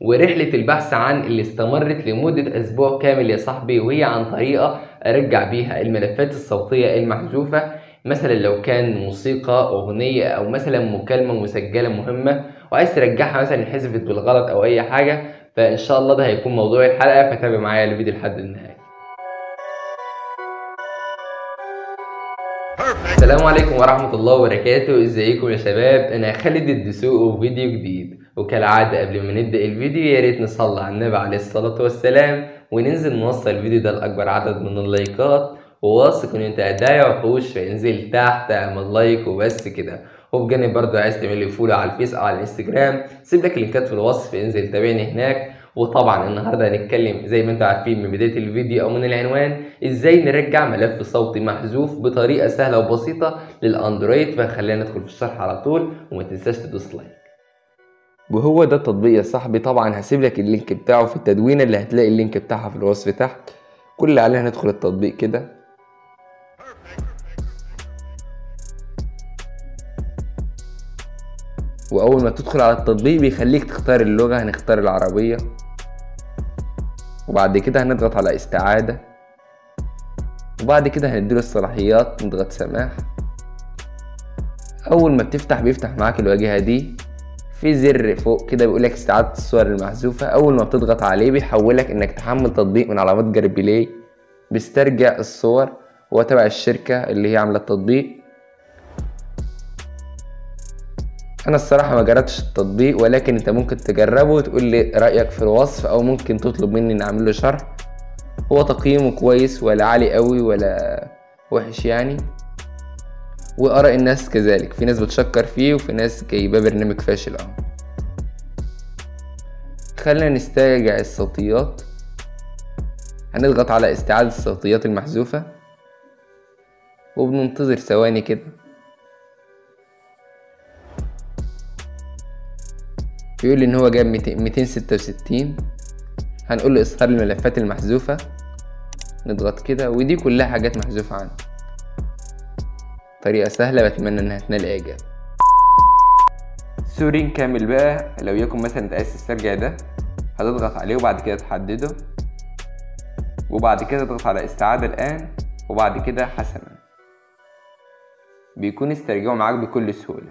ورحلة البحث عن اللي استمرت لمدة أسبوع كامل يا صاحبي وهي عن طريقة أرجع بيها الملفات الصوتية المحذوفة مثلا لو كان موسيقى أغنية أو مثلا مكالمة مسجلة مهمة وعايز ترجعها مثلا حذفت بالغلط أو أي حاجة فإن شاء الله ده هيكون موضوع الحلقة فتابع معايا الفيديو لحد النهاية السلام عليكم ورحمة الله وبركاته ازيكم يا شباب انا خالد الدسوق وفيديو جديد وكالعادة قبل ما نبدأ الفيديو يا ريت نصلي على النبي عليه الصلاة والسلام وننزل نوصل الفيديو ده لأكبر عدد من اللايكات وواثق ان انت هتضيع وحوش فانزل تحت اعمل لايك وبس كده وبجانب برضه عايز تعمل لي فولو على الفيس او على الانستجرام سيب لك اللينكات في الوصف انزل تابعني هناك وطبعا النهارده هنتكلم زي ما انتم عارفين من بدايه الفيديو او من العنوان ازاي نرجع ملف صوتي محذوف بطريقه سهله وبسيطه للاندرويد فخلينا ندخل في الشرح على طول وما تنساش تدوس لايك وهو ده التطبيق يا صاحبي طبعا هسيب لك اللينك بتاعه في التدوينه اللي هتلاقي اللينك بتاعها في الوصف تحت كل اللي علينا ندخل التطبيق كده واول ما تدخل على التطبيق بيخليك تختار اللغة هنختار العربية وبعد كده هنضغط على استعادة وبعد كده هنديله الصلاحيات نضغط سماح اول ما بتفتح بيفتح معاك الواجهة دي في زر فوق كده بيقولك استعادة الصور المحذوفة اول ما بتضغط عليه بيحولك انك تحمل تطبيق من على متجر بلاي بيسترجع الصور هو تبع الشركة اللي هي عاملة التطبيق انا الصراحه ما جربتش التطبيق ولكن انت ممكن تجربه وتقول لي رايك في الوصف او ممكن تطلب مني نعمل له شرح هو تقييمه كويس ولا عالي قوي ولا وحش يعني واراء الناس كذلك في ناس بتشكر فيه وفي ناس جايباه برنامج فاشل اهو خلينا نسترجع الصوتيات هنضغط على استعادة الصوتيات المحذوفة وبننتظر ثواني كده بيقول لي ان هو جاب 266 هنقول له اظهار الملفات المحذوفة نضغط كده ودي كلها حاجات محذوفة عندي طريقة سهلة بتمنى انها تنال اعجاب سوري نكمل بقى لو يكن مثلا انت عايز تسترجع ده هتضغط عليه وبعد كده تحدده وبعد كده تضغط على استعادة الآن وبعد كده حسنا بيكون استرجعه معاك بكل سهولة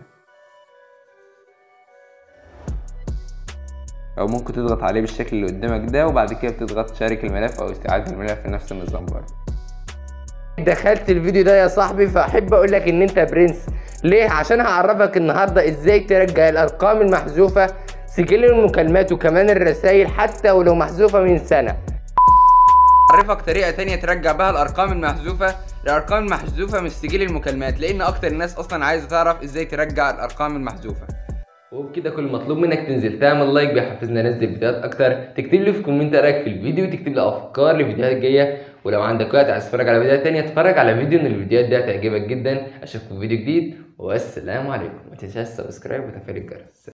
او ممكن تضغط عليه بالشكل اللي قدامك ده وبعد كده بتضغط شارك الملف او استعادة الملف في نفس النظام برضه دخلت الفيديو ده يا صاحبي فاحب اقول لك ان انت برنس ليه عشان هعرفك النهارده ازاي ترجع الارقام المحذوفه سجل المكالمات وكمان الرسائل حتى ولو محذوفه من سنه اعرفك طريقه تانية ترجع بها الارقام المحذوفه الارقام المحذوفه من سجل المكالمات لان اكتر الناس اصلا عايزه تعرف ازاي ترجع الارقام المحذوفه وبكده كل مطلوب منك تنزل تعمل لايك بيحفزنا ننزل فيديوهات اكتر تكتب لي في كومنت رايك في الفيديو تكتب لي افكار لفيديوهات جايه ولو عندك وقت عايز تتفرج على فيديوهات تانية اتفرج على فيديو من الفيديوهات دي هتعجبك جدا اشوفكم في فيديو جديد والسلام عليكم ما تنساش سبسكرايب وتفعيل الجرس